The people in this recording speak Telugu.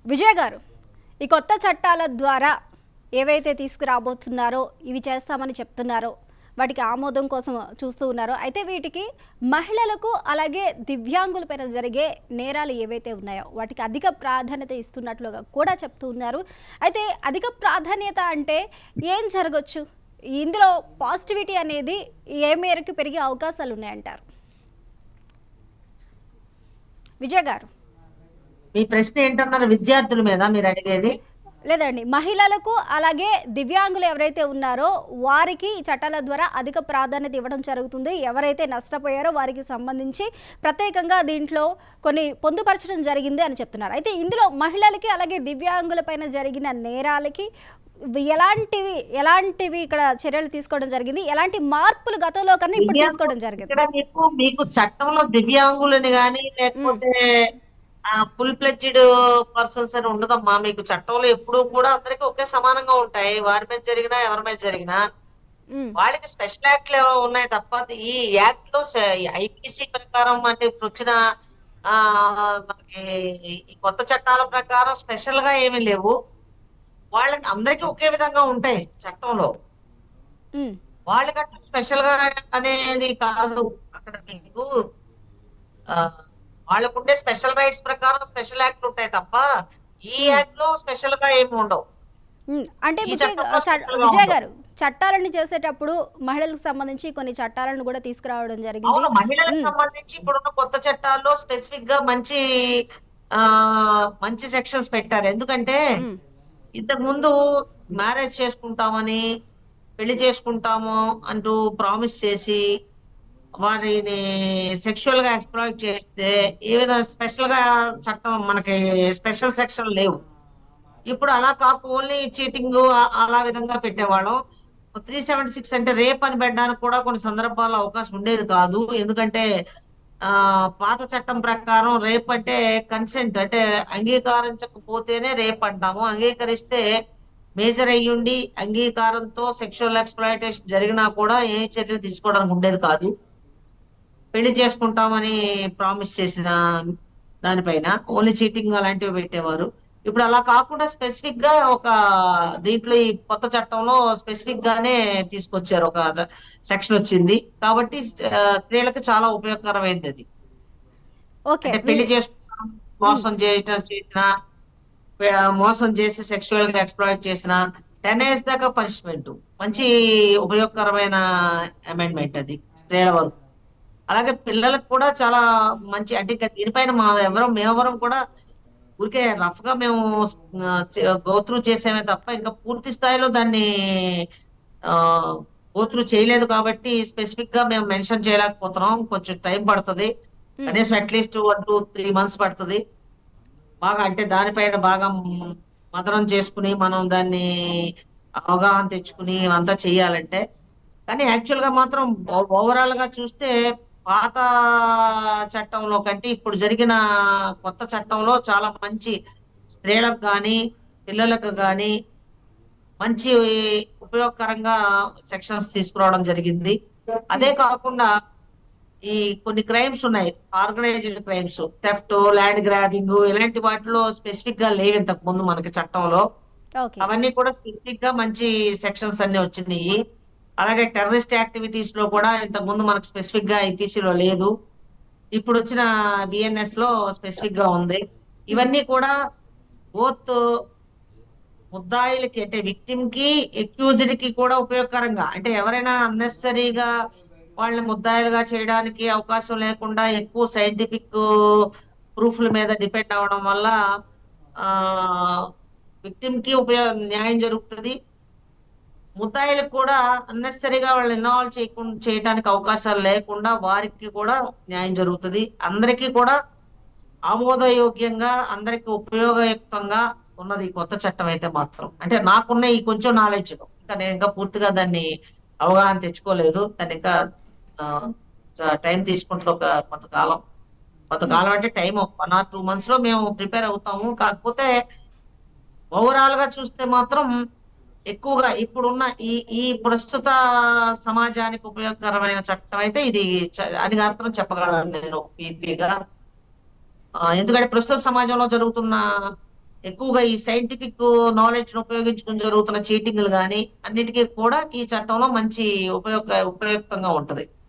విజయ్ గారు ఈ కొత్త చట్టాల ద్వారా ఏవైతే తీసుకురాబోతున్నారో ఇవి చేస్తామని చెప్తున్నారో వాటికి ఆమోదం కోసం చూస్తూ ఉన్నారో అయితే వీటికి మహిళలకు అలాగే దివ్యాంగులపైన జరిగే నేరాలు ఏవైతే ఉన్నాయో వాటికి అధిక ప్రాధాన్యత ఇస్తున్నట్లుగా కూడా చెప్తూ ఉన్నారు అయితే అధిక ప్రాధాన్యత అంటే ఏం జరగచ్చు ఇందులో పాజిటివిటీ అనేది ఏ మేరకు పెరిగే అవకాశాలు ఉన్నాయంటారు విజయ్ గారు మీ ప్రశ్న ఏంటన్నారు విద్యార్థుల మీద మీరు అడిగేది లేదండి మహిళలకు అలాగే దివ్యాంగులు ఎవరైతే ఉన్నారో వారికి ఈ చట్టాల ద్వారా అధిక ప్రాధాన్యత ఇవ్వడం జరుగుతుంది ఎవరైతే నష్టపోయారో వారికి సంబంధించి ప్రత్యేకంగా దీంట్లో కొన్ని పొందుపరచడం జరిగింది అని చెప్తున్నారు అయితే ఇందులో మహిళలకి అలాగే దివ్యాంగులపైన జరిగిన నేరాలకి ఎలాంటివి ఎలాంటివి ఇక్కడ చర్యలు తీసుకోవడం జరిగింది ఎలాంటి మార్పులు గతంలో కన్నా ఇప్పుడు తీసుకోవడం జరిగింది ఇక్కడ మీకు మీకు చట్టంలో దివ్యాంగులని గాని లేకపోతే ఫుల్ ఫ్లెడ్జ్డ్ పర్సన్స్ అని ఉండదమ్మా మీకు చట్టంలో ఎప్పుడు కూడా అందరికీ ఒకే సమానంగా ఉంటాయి వారి మీద జరిగినా ఎవరి మీద జరిగినా ఉమ్, వాళ్ళకి స్పెషల్ యాక్ట్లు ఏవో ఉన్నాయి తప్ప ఈ యాక్ట్ లో ఐపీసీ ప్రకారం అంటే ఇప్పుడు వచ్చిన ఆ మనకి ఈ కొత్త చట్టాల ప్రకారం స్పెషల్ గా ఏమీ లేవు వాళ్ళకి అందరికీ ఒకే విధంగా ఉంటాయి చట్టంలో ఉమ్, వాళ్ళకంటే స్పెషల్ గా అనేది కాదు అక్కడ మీకు ఆ, వాళ్ళకుండే స్పెషల్ రైట్స్ ప్రకారం స్పెషల్ యాక్ట్ ఉంటాయి తప్ప ఈ యాక్ట్ లో స్పెషల్ గా ఏమి ఉండవు ఉమ్, అంటే ఈ విజయ్ చట్టంలో చ- స్పెషల్గా విజయ్ ఉండవు. గారు చట్టాలను చేసేటప్పుడు మహిళలకు సంబంధించి కొన్ని చట్టాలను కూడా తీసుకురావడం అవును జరిగింది మహిళలకు ఉమ్. సంబంధించి ఇప్పుడున్న కొత్త చట్టాల్లో స్పెసిఫిక్ గా మంచి ఆ మంచి సెక్షన్స్ పెట్టారు ఎందుకంటే ఉమ్, ఇంతకు ముందు మ్యారేజ్ చేసుకుంటామని పెళ్లి చేసుకుంటాము అంటూ ప్రామిస్ చేసి వారిని సెక్షువల్ గా ఎక్స్ప్లాయిట్ చేస్తే ఏ విధంగా స్పెషల్ గా చట్టం మనకి స్పెషల్ సెక్షన్ లేవు ఇప్పుడు అలా కాకు ఓన్లీ చీటింగ్ అలా విధంగా పెట్టేవాళ్ళం త్రీ సెవెంటీ సిక్స్ అంటే రేప్ అని పెట్టడానికి కూడా కొన్ని సందర్భాల్లో అవకాశం ఉండేది కాదు ఎందుకంటే ఆ పాత చట్టం ప్రకారం రేప్ అంటే కన్సెంట్ అంటే అంగీకరించకపోతేనే రేప్ అంటాము అంగీకరిస్తే మేజర్ అయ్యుండి అంగీకారంతో సెక్షువల్ ఎక్స్ప్లాయిటేషన్ జరిగినా కూడా ఏ చర్యలు తీసుకోవడానికి ఉండేది కాదు పెళ్లి చేసుకుంటామని ప్రామిస్ చేసిన దానిపైన ఓన్లీ చీటింగ్ అలాంటివి పెట్టేవారు ఇప్పుడు అలా కాకుండా స్పెసిఫిక్ గా ఒక దీంట్లో ఈ కొత్త చట్టంలో స్పెసిఫిక్ గానే తీసుకొచ్చారు ఒక సెక్షన్ వచ్చింది కాబట్టి ఆ, స్త్రీలకు చాలా ఉపయోగకరమైంది అది ఓకే అంటే పెళ్లి చేసుకున్నాం మోసం చేయటం చేసిన ఆ, మోసం చేసి సెక్షువల్ గా ఎక్స్ప్లాయిట్ చేసిన టెన్ ఇయర్స్ దాకా పనిష్మెంట్ మంచి ఉపయోగకరమైన అమెండ్మెంట్ అది స్త్రీల వరకు అలాగే పిల్లలకు కూడా చాలా మంచి అంటే ఇంకా దీనిపైన మా ఎవరం మేమెవరం కూడా ఊరికే రఫ్ గా మేము గోత్రూ చేసామే తప్ప ఇంకా పూర్తి స్థాయిలో దాన్ని గోత్రూ చేయలేదు కాబట్టి స్పెసిఫిక్ గా మేము మెన్షన్ చేయలేకపోతున్నాం కొంచెం టైం పడుతుంది ఉమ్, కనీసం at least one two three months పడుతుంది బాగా అంటే దానిపైన బాగా మదనం చేసుకుని మనం దాన్ని అవగాహన తెచ్చుకుని అంతా చెయ్యాలంటే కానీ యాక్చువల్ గా మాత్రం ఓవరాల్ గా చూస్తే పాత చట్టంలో కంటే ఇప్పుడు జరిగిన కొత్త చట్టంలో చాలా మంచి స్త్రీలకు కానీ పిల్లలకు కానీ మంచి ఉపయోగకరంగా సెక్షన్స్ తీసుకురావడం జరిగింది అదే కాకుండా ఈ కొన్ని క్రైమ్స్ ఉన్నాయి organised crimes theft land grabbing ఇలాంటి వాటిలో స్పెసిఫిక్ గా లేవు ఇంతకు ముందు మనకి చట్టంలో ఓకే అవన్నీ కూడా స్పెసిఫిక్ గా మంచి సెక్షన్స్ అన్ని వచ్చినాయి అలాగే టెర్రరిస్ట్ యాక్టివిటీస్ లో కూడా ఇంతకు ముందు మనకు స్పెసిఫిక్ గా IPC లో లేదు ఇప్పుడు వచ్చిన బిఎన్ఎస్ లో స్పెసిఫిక్ గా ఉంది ఇవన్నీ కూడా బోత్ ముద్దాయిలకి అంటే విక్టిమ్ కి ఎక్యూజ్డ్ కి కూడా ఉపయోగకరంగా అంటే ఎవరైనా అన్నెసరీగా వాళ్ళని ముద్దాయిలుగా చేయడానికి అవకాశం లేకుండా ఎక్కువ సైంటిఫిక్ ప్రూఫ్ల మీద డిపెండ్ అవడం వల్ల ఆ విక్టిమ్ కి ఉపయోగ న్యాయం జరుగుతుంది ముద్దాయిలకు కూడా అన్నెసరీగా వాళ్ళు ఇన్వాల్వ్ చేయకుండా చేయడానికి అవకాశాలు లేకుండా వారికి కూడా న్యాయం జరుగుతుంది అందరికీ కూడా ఆమోదయోగ్యంగా అందరికి ఉపయోగయుక్తంగా ఉన్నది ఈ కొత్త చట్టం అయితే మాత్రం అంటే నాకున్న ఈ కొంచెం నాలెడ్జ్ ఇంకా నేను ఇంకా పూర్తిగా దాన్ని అవగాహన తెచ్చుకోలేదు దాన్ని ఇంకా టైం తీసుకుంటుంది ఒక కొంతకాలం కొంతకాలం అంటే time one or two months లో మేము ప్రిపేర్ అవుతాము కాకపోతే ఓవరాల్ గా చూస్తే మాత్రం ఎక్కువగా ఇప్పుడున్న ఈ ఈ ప్రస్తుత సమాజానికి ఉపయోగకరమైన చట్టం అయితే ఇది చ- అని మాత్రం చెప్పగలను నేను పీపీగా ఎందుకంటే ప్రస్తుత సమాజంలో జరుగుతున్న ఎక్కువగా ఈ సైంటిఫిక్ నాలెడ్జ్ ఉపయోగించుకుని జరుగుతున్న చీటింగ్లు కానీ అన్నిటికీ కూడా ఈ చట్టంలో మంచి ఉపయోగ ఉపయుక్తంగా ఉంటది